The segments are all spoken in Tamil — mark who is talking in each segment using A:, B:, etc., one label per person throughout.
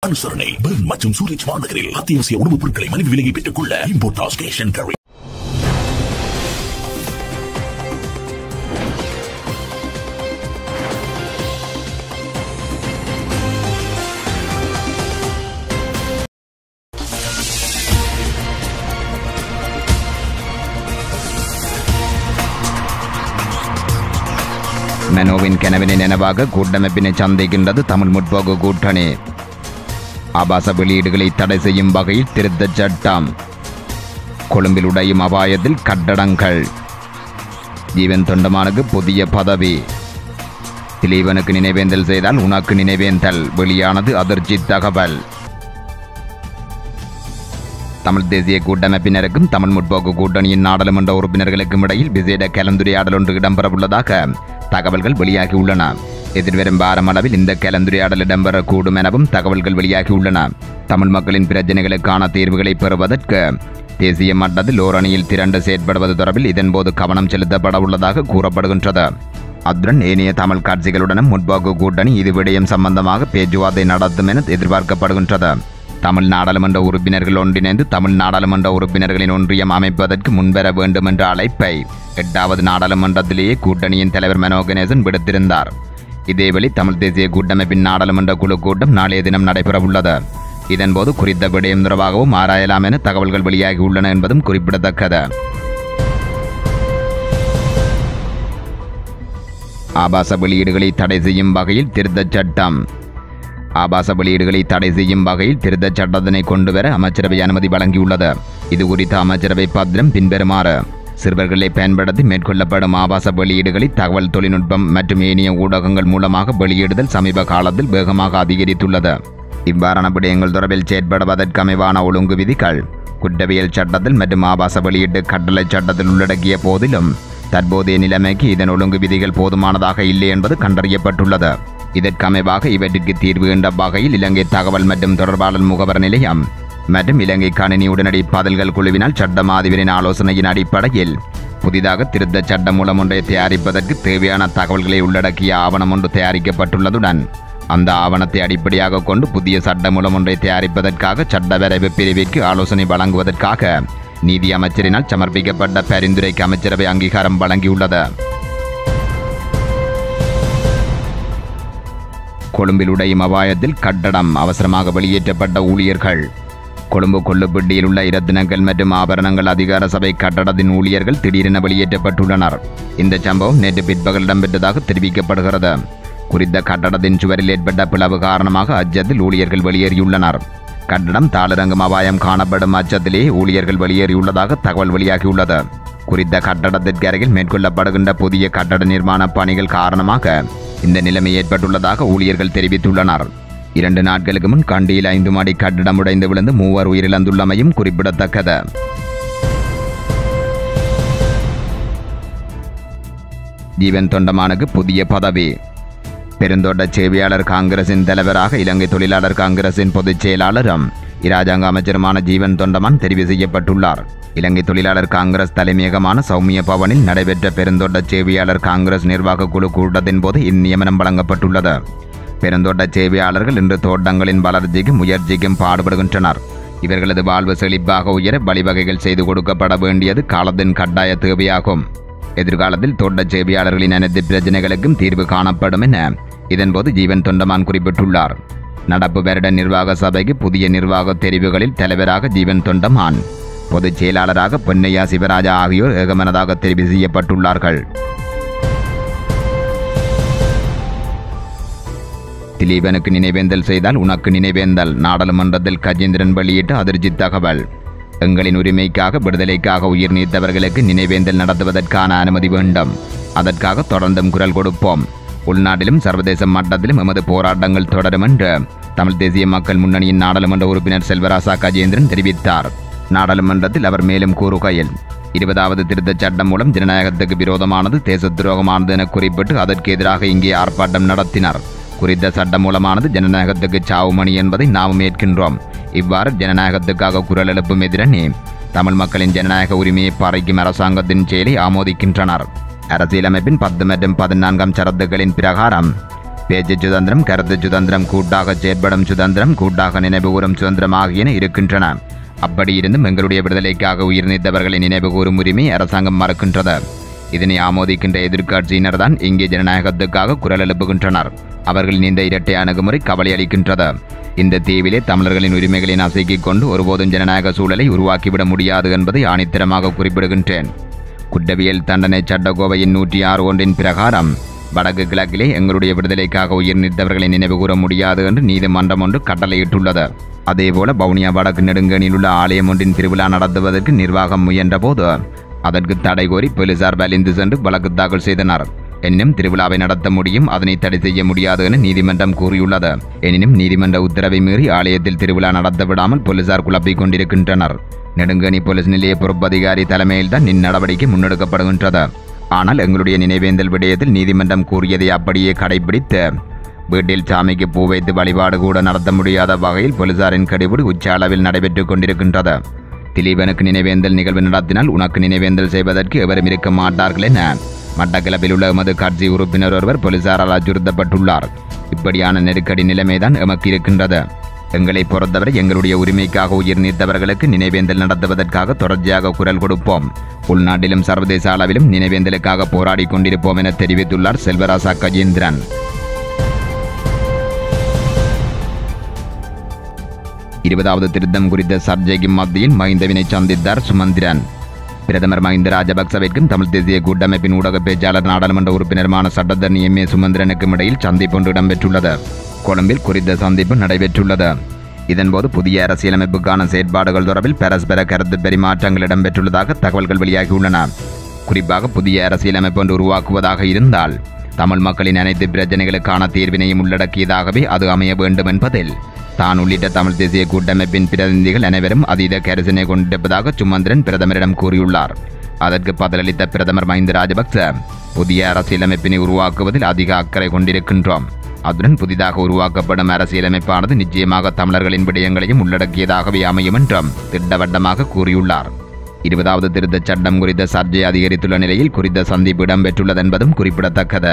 A: அனுசரணை பெர்ன் மற்றும் சூரிச் மாநகரில் அத்தியாவசிய உணவுப் பொருட்களை மலிவு விலையை பெற்றுக் கொள்ள இம்போர்டாஸ் கேஷ் அண்ட் கேரி
B: மெனோவின் கனவினை நினைவாக கூட்டமைப்பினை சந்திக்கின்றது தமிழ் முற்போக்கு கூட்டணி ஆபாச வெளியீடுகளை தடை செய்யும் வகையில் திருத்தச் சட்டம் கொழும்பில் உடையும் அபாயத்தில் கட்டடங்கள் ஜீவன் தொண்டமானுக்கு புதிய பதவி திலீபனுக்கு நினைவேந்தல் செய்தால் உனக்கு நினைவேந்தல் வெளியானது அதிர்ச்சி தகவல் தமிழ் தேசிய கூட்டமைப்பினருக்கும் தமிழ் முற்போக்கு கூட்டணியின் நாடாளுமன்ற உறுப்பினர்களுக்கும் இடையில் விசேட கலந்துரையாடல் ஒன்று இடம்பெறவுள்ளதாக தகவல்கள் வெளியாகியுள்ளன எதிர்வரும் வாரம் அளவில் இந்த கலந்துரையாடல் இடம்பெறக்கூடும் எனவும் தகவல்கள் வெளியாகியுள்ளன தமிழ் மக்களின் பிரச்சினைகளுக்கான தீர்வுகளை பெறுவதற்கு தேசிய மட்டத்தில் ஓரணியில் திரண்டு செயற்படுவது தொடர்பில் இதன்போது கவனம் செலுத்தப்பட உள்ளதாக கூறப்படுகின்றது அத்துடன் ஏனைய தமிழ் கட்சிகளுடனும் முற்போக்கு கூட்டணி இது விடயம் சம்பந்தமாக பேச்சுவார்த்தை நடத்தும் என எதிர்பார்க்கப்படுகின்றது தமிழ் நாடாளுமன்ற உறுப்பினர்கள் ஒன்றிணைந்து தமிழ் நாடாளுமன்ற உறுப்பினர்களின் ஒன்றியம் அமைப்பதற்கு முன்வர வேண்டும் என்ற அழைப்பை எட்டாவது நாடாளுமன்றத்திலேயே கூட்டணியின் தலைவர் மனோ கணேசன் விடுத்திருந்தார் இதேவேளை தமிழ் தேசிய கூட்டமைப்பின் நாடாளுமன்ற குழு கூட்டம் நாளைய தினம் நடைபெறவுள்ளது இதன்போது குறித்த விடயம் தொடர்பாகவும் ஆராயலாம் என தகவல்கள் வெளியாகியுள்ளன என்பதும் குறிப்பிடத்தக்கது ஆபாச வெளியீடுகளை தடை செய்யும் வகையில் திருத்தச் சட்டம் ஆபாச வெளியீடுகளை தடை செய்யும் வகையில் திருத்தச் சட்டத்தினை கொண்டுவர அமைச்சரவை அனுமதி வழங்கியுள்ளது இது குறித்த அமைச்சரவை பத்திரம் பின்வருமாறு சிறுவர்களை பயன்படுத்தி மேற்கொள்ளப்படும் ஆபாச வெளியீடுகளை தகவல் தொழில்நுட்பம் மற்றும் ஏனைய ஊடகங்கள் மூலமாக வெளியிடுதல் சமீப காலத்தில் வேகமாக அதிகரித்துள்ளது இவ்வாறான விடயங்கள் தொடர்பில் செயற்படுவதற்கு அமைவான ஒழுங்கு விதிகள் குற்றவியல் சட்டத்தில் மற்றும் ஆபாச வெளியீட்டு கட்டளை சட்டத்தில் உள்ளடக்கிய போதிலும் தற்போதைய நிலைமைக்கு இதன் ஒழுங்கு விதிகள் போதுமானதாக இல்லை என்பது கண்டறியப்பட்டுள்ளது இதற்கமைவாக இவற்றிற்கு தீர்வு என்ற வகையில் இலங்கை தகவல் மற்றும் தொடர்பாளர் முகவர் நிலையம் மற்றும் இலங்கை கணினி உடனடி பதில்கள் குழுவினால் சட்ட மாதிபரின் ஆலோசனையின் அடிப்படையில் புதிதாக திருத்த சட்டம் மூலம் ஒன்றை தயாரிப்பதற்கு தேவையான தகவல்களை உள்ளடக்கிய ஆவணம் ஒன்று தயாரிக்கப்பட்டுள்ளதுடன் அந்த ஆவணத்தை அடிப்படையாக கொண்டு புதிய சட்ட மூலம் ஒன்றை தயாரிப்பதற்காக சட்ட வரைவு பிரிவிற்கு ஆலோசனை வழங்குவதற்காக நீதி அமைச்சரினால் சமர்ப்பிக்கப்பட்ட பரிந்துரைக்கு அமைச்சரவை அங்கீகாரம் வழங்கியுள்ளது கொழும்பில் உடையும் அபாயத்தில் கட்டடம் அவசரமாக வெளியேற்றப்பட்ட ஊழியர்கள் கொழும்பு கொள்ளுப்பட்டியில் உள்ள இரத்தினங்கள் மற்றும் ஆபரணங்கள் அதிகார சபை கட்டடத்தின் ஊழியர்கள் திடீரென வெளியேற்றப்பட்டுள்ளனர் இந்த சம்பவம் நேற்று பிற்பகல் இடம்பெற்றதாக தெரிவிக்கப்படுகிறது குறித்த கட்டடத்தின் சுவரில் ஏற்பட்ட பிளவு காரணமாக அச்சத்தில் ஊழியர்கள் வெளியேறியுள்ளனர் கட்டடம் தாளிறங்கும் அபாயம் காணப்படும் அச்சத்திலே ஊழியர்கள் வெளியேறியுள்ளதாக தகவல் வெளியாகியுள்ளது குறித்த கட்டடத்திற்கு அருகில் மேற்கொள்ளப்படுகின்ற புதிய கட்டட நிர்மாண பணிகள் காரணமாக இந்த நிலைமை ஏற்பட்டுள்ளதாக ஊழியர்கள் தெரிவித்துள்ளனர் இரண்டு நாட்களுக்கு முன் கண்டியில் ஐந்து மாடி கட்டிடம் உடைந்து விழுந்து மூவர் உயிரிழந்துள்ளமையும் குறிப்பிடத்தக்கது ஜீவன் தொண்டமானுக்கு புதிய பதவி பெருந்தோட்ட சேவையாளர் காங்கிரசின் தலைவராக இலங்கை தொழிலாளர் காங்கிரசின் பொதுச் செயலாளரும் இராஜாங்க அமைச்சருமான ஜீவன் தொண்டமான் தெரிவு செய்யப்பட்டுள்ளார் இலங்கை தொழிலாளர் காங்கிரஸ் தலைமையகமான சௌமிய பவனில் நடைபெற்ற பெருந்தோட்ட சேவையாளர் காங்கிரஸ் நிர்வாக குழு கூட்டத்தின் போது இந்நியமனம் வழங்கப்பட்டுள்ளது பெருந்தோட்ட சேவையாளர்கள் இன்று தோட்டங்களின் வளர்ச்சிக்கும் முயற்சிக்கும் பாடுபடுகின்றனர் இவர்களது வாழ்வு செழிப்பாக உயர வழிவகைகள் செய்து கொடுக்கப்பட வேண்டியது காலத்தின் கட்டாய தேவையாகும் எதிர்காலத்தில் தோட்ட சேவையாளர்களின் அனைத்து பிரச்சனைகளுக்கும் தீர்வு காணப்படும் என இதன்போது ஜீவன் தொண்டமான் குறிப்பிட்டுள்ளார் நடப்பு வருட நிர்வாக சபைக்கு புதிய நிர்வாக தெரிவுகளில் தலைவராக ஜீவன் தொண்டமான் பொதுச் செயலாளராக பொன்னையா சிவராஜா ஆகியோர் ஏகமனதாக தெரிவு செய்யப்பட்டுள்ளார்கள் திலீபனுக்கு நினைவேந்தல் செய்தால் உனக்கு நினைவேந்தல் நாடாளுமன்றத்தில் கஜேந்திரன் வெளியிட்ட அதிர்ச்சி தகவல் எங்களின் உரிமைக்காக விடுதலைக்காக உயிர் நீத்தவர்களுக்கு நினைவேந்தல் நடத்துவதற்கான அனுமதி வேண்டும் அதற்காக தொடர்ந்தும் குரல் கொடுப்போம் உள்நாட்டிலும் சர்வதேச மட்டத்திலும் எமது போராட்டங்கள் தொடரும் என்று தமிழ் தேசிய மக்கள் முன்னணியின் நாடாளுமன்ற உறுப்பினர் செல்வராசா கஜேந்திரன் தெரிவித்தார் நாடாளுமன்றத்தில் அவர் மேலும் கூறுகையில் இருபதாவது திருத்தச் சட்டம் மூலம் ஜனநாயகத்துக்கு விரோதமானது தேச துரோகமானது என குறிப்பிட்டு அதற்கு எதிராக இங்கே ஆர்ப்பாட்டம் நடத்தினர் குறித்த சட்டம் மூலமானது ஜனநாயகத்துக்கு சாவுமணி என்பதை நாமும் ஏற்கின்றோம் இவ்வாறு ஜனநாயகத்துக்காக குரல் எழுப்பும் எதிரணி தமிழ் மக்களின் ஜனநாயக உரிமையை பறைக்கும் அரசாங்கத்தின் செயலை ஆமோதிக்கின்றனர் அரசியலமைப்பின் பத்து மற்றும் பதினான்காம் சரத்துகளின் பிரகாரம் பேச்சு சுதந்திரம் கருத்து சுதந்திரம் கூட்டாக செயற்படும் சுதந்திரம் கூட்டாக நினைவுகூரும் சுதந்திரம் ஆகியன இருக்கின்றன அப்படி இருந்தும் எங்களுடைய விடுதலைக்காக உயிர் நீத்தவர்களை நினைவுகூரும் உரிமை அரசாங்கம் மறுக்கின்றது இதனை ஆமோதிக்கின்ற எதிர்க்கட்சியினர் தான் இங்கே ஜனநாயகத்துக்காக குரல் எழுப்புகின்றனர் அவர்களின் இந்த இரட்டை அணுகுமுறை கவலை அளிக்கின்றது இந்த தீவிலே தமிழர்களின் உரிமைகளை நசுக்கிக் கொண்டு ஒருபோதும் ஜனநாயக சூழலை உருவாக்கிவிட முடியாது என்பதை ஆணித்தரமாக குறிப்பிடுகின்றேன் குற்றவியல் தண்டனை சட்டக்கோவையின் நூற்றி ஆறு ஒன்றின் பிரகாரம் வடக்கு கிழக்கிலே எங்களுடைய விடுதலைக்காக உயிர் நீத்தவர்களை நினைவுகூர முடியாது என்று நீதிமன்றம் ஒன்று கட்டளையிட்டுள்ளது அதேபோல பவுனியா வடக்கு நெடுங்கணியில் உள்ள ஆலயம் ஒன்றின் திருவிழா நடத்துவதற்கு நிர்வாகம் முயன்றபோது அதற்கு தடை கோரி போலீசார் வலிந்து சென்று வழக்கு தாக்கல் செய்தனர் எனினும் திருவிழாவை நடத்த முடியும் அதனை தடை செய்ய முடியாது என நீதிமன்றம் கூறியுள்ளது எனினும் நீதிமன்ற உத்தரவை மீறி ஆலயத்தில் திருவிழா நடத்த விடாமல் போலீசார் குழப்பிக் கொண்டிருக்கின்றனர் நெடுங்கணி போலீஸ் நிலைய பொறுப்பதிகாரி தலைமையில்தான் இந்நடவடிக்கை முன்னெடுக்கப்படுகின்றது ஆனால் எங்களுடைய நினைவேந்தல் விடயத்தில் நீதிமன்றம் கூறியதை அப்படியே கடைபிடித்து வீட்டில் சாமிக்கு பூ வைத்து வழிபாடு கூட நடத்த முடியாத வகையில் போலீசாரின் கடிபிடி உச்ச அளவில் நடைபெற்றுக் கொண்டிருக்கின்றது திலீபனுக்கு நினைவேந்தல் நிகழ்வு நடத்தினால் உனக்கு நினைவேந்தல் செய்வதற்கு எவரும் இருக்க மாட்டார்கள் என மட்டக்களப்பில் உள்ள எமது கட்சி உறுப்பினர் ஒருவர் போலீசாரால் அச்சுறுத்தப்பட்டுள்ளார் இப்படியான நெருக்கடி நிலைமைதான் எமக்கு இருக்கின்றது எங்களை பொறுத்தவரை எங்களுடைய உரிமைக்காக உயிர் நீத்தவர்களுக்கு நினைவேந்தல் நடத்துவதற்காக தொடர்ச்சியாக குரல் கொடுப்போம் உள்நாட்டிலும் சர்வதேச அளவிலும் நினைவேந்தலுக்காக போராடி கொண்டிருப்போம் என தெரிவித்துள்ளார் செல்வராசா கஜேந்திரன் இருபதாவது திருத்தம் குறித்த சர்ச்சைக்கு மத்தியில் மஹிந்தவினை சந்தித்தார் சுமந்திரன் பிரதமர் மஹிந்த ராஜபக்சவிற்கும் தமிழ் தேசிய கூட்டமைப்பின் ஊடக பேச்சாளர் நாடாளுமன்ற உறுப்பினருமான சட்டத்தரணி எம் ஏ சுமந்திரனுக்கும் இடையில் சந்திப்பு ஒன்று இடம்பெற்றுள்ளது கொழும்பில் குறித்த சந்திப்பு நடைபெற்றுள்ளது இதன்போது புதிய அரசியலமைப்புக்கான செயற்பாடுகள் தொடர்பில் பரஸ்பர கருத்து பரிமாற்றங்கள் இடம்பெற்றுள்ளதாக தகவல்கள் வெளியாகியுள்ளன குறிப்பாக புதிய அரசியலமைப்பு ஒன்று உருவாக்குவதாக இருந்தால் தமிழ் மக்களின் அனைத்து பிரச்சனைகளுக்கான தீர்வினையும் உள்ளடக்கியதாகவே அது அமைய வேண்டும் என்பதில் தான் உள்ளிட்ட தமிழ் தேசிய கூட்டமைப்பின் பிரதிநிதிகள் அனைவரும் அதீத கரிசனை கொண்டிருப்பதாக சுமந்திரன் பிரதமரிடம் கூறியுள்ளார் அதற்கு பதிலளித்த பிரதமர் மஹிந்த ராஜபக்ச புதிய அரசியலமைப்பினை உருவாக்குவதில் அதிக அக்கறை கொண்டிருக்கின்றோம் அதுடன் புதிதாக உருவாக்கப்படும் அரசியலமைப்பானது நிச்சயமாக தமிழர்களின் விடயங்களையும் உள்ளடக்கியதாகவே அமையும் என்றும் திட்டவட்டமாக கூறியுள்ளார் இருபதாவது திருத்தச் சட்டம் குறித்த சர்ச்சை அதிகரித்துள்ள நிலையில் குறித்த சந்திப்பு இடம்பெற்றுள்ளது என்பதும் குறிப்பிடத்தக்கது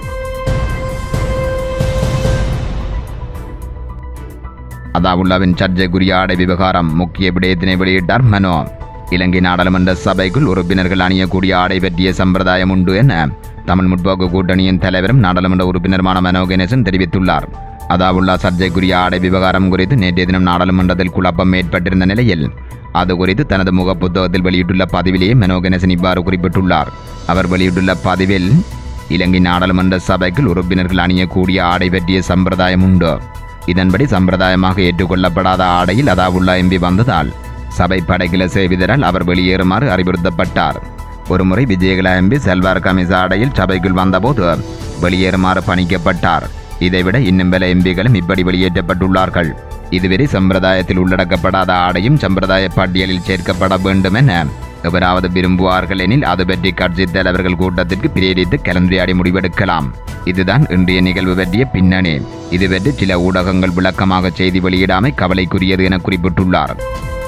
B: அதாவுல்லாவின் சர்ச்சைக்குரிய ஆடை விவகாரம் முக்கிய விடயத்தினை வெளியிட்டார் மனோ இலங்கை நாடாளுமன்ற சபைக்குள் உறுப்பினர்கள் அணியக்கூடிய ஆடை பற்றிய சம்பிரதாயம் உண்டு என தமிழ் முற்போக்கு கூட்டணியின் தலைவரும் நாடாளுமன்ற உறுப்பினருமான மனோ கணேசன் தெரிவித்துள்ளார் அதாவுல்லா சர்ச்சைக்குரிய ஆடை விவகாரம் குறித்து நேற்றைய தினம் நாடாளுமன்றத்தில் குழப்பம் ஏற்பட்டிருந்த நிலையில் அது குறித்து தனது முக புத்தகத்தில் வெளியிட்டுள்ள பதிவிலேயே மனோ கணேசன் இவ்வாறு குறிப்பிட்டுள்ளார் அவர் வெளியிட்டுள்ள பதிவில் இலங்கை நாடாளுமன்ற சபைக்குள் உறுப்பினர்கள் அணியக்கூடிய ஆடை பற்றிய சம்பிரதாயம் உண்டு இதன்படி சம்பிரதாயமாக ஏற்றுக்கொள்ளப்படாத ஆடையில் அதாவுல்லா எம்பி வந்ததால் சபை படைக்கில செய்விதரால் அவர் வெளியேறுமாறு அறிவுறுத்தப்பட்டார் ஒருமுறை விஜயகலா எம்பி செல்வார் கமிச ஆடையில் சபைக்குள் வந்தபோது வெளியேறுமாறு பணிக்கப்பட்டார் இதைவிட இன்னும் பல எம்பிகளும் இப்படி வெளியேற்றப்பட்டுள்ளார்கள் இதுவரை சம்பிரதாயத்தில் உள்ளடக்கப்படாத ஆடையும் சம்பிரதாய பட்டியலில் சேர்க்கப்பட வேண்டும் என எவராவது விரும்புவார்கள் எனில் அது பற்றி கட்சித் தலைவர்கள் கூட்டத்திற்கு பிரேரித்து கலந்துரையாடி முடிவெடுக்கலாம் இதுதான் இன்றைய நிகழ்வு பற்றிய பின்னணி இது பற்றி சில ஊடகங்கள் விளக்கமாக செய்தி வெளியிடாமை கவலைக்குரியது என குறிப்பிட்டுள்ளார்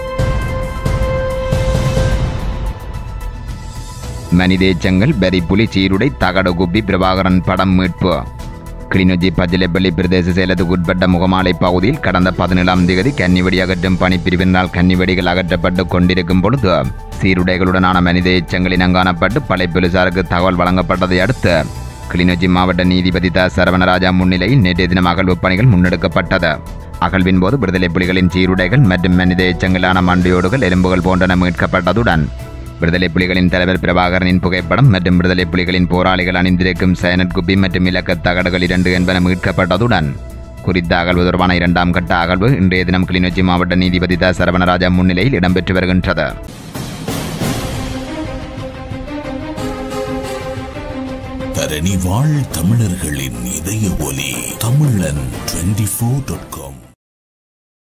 B: மனிதேச்சங்கள் பெரிப்புலி சீருடை தகடு குப்பி பிரபாகரன் படம் மீட்பு கிளிநொச்சி பச்சிலைப்பள்ளி பிரதேச செயலத்துக்கு உட்பட்ட முகமாலை பகுதியில் கடந்த பதினேழாம் தேதி கன்னிவெடி அகற்றும் பணிப்பிரிவினால் கன்னிவெடிகள் அகற்றப்பட்டு கொண்டிருக்கும் பொழுது சீருடைகளுடனான மனித எச்சங்கள் இனங்காணப்பட்டு படை போலீசாருக்கு தகவல் வழங்கப்பட்டதை அடுத்து கிளிநொச்சி மாவட்ட நீதிபதி த சரவணராஜா முன்னிலையில் நேற்றைய தினம் அகழ்வு பணிகள் முன்னெடுக்கப்பட்டது அகழ்வின் போது விடுதலை புலிகளின் சீருடைகள் மற்றும் மனித எச்சங்களான மண்டையோடுகள் எலும்புகள் போன்றன மீட்கப்பட்டதுடன் விடுதலை புலிகளின் தலைவர் பிரபாகரனின் புகைப்படம் மற்றும் விடுதலை புலிகளின் போராளிகள் அணிந்திருக்கும் சயனட் குப்பி மற்றும் இலக்க தகடுகள் இரண்டு என்பன மீட்கப்பட்டதுடன் குறித்த அகழ்வு தொடர்பான இரண்டாம் கட்ட அகழ்வு இன்றைய தினம் கிளிநொச்சி மாவட்ட நீதிபதி த சரவணராஜா முன்னிலையில் இடம்பெற்று வருகின்றது
A: தரணி வாழ் தமிழர்களின் இதய ஒலி தமிழன் டுவெண்டி ஃபோர் டாட் காம்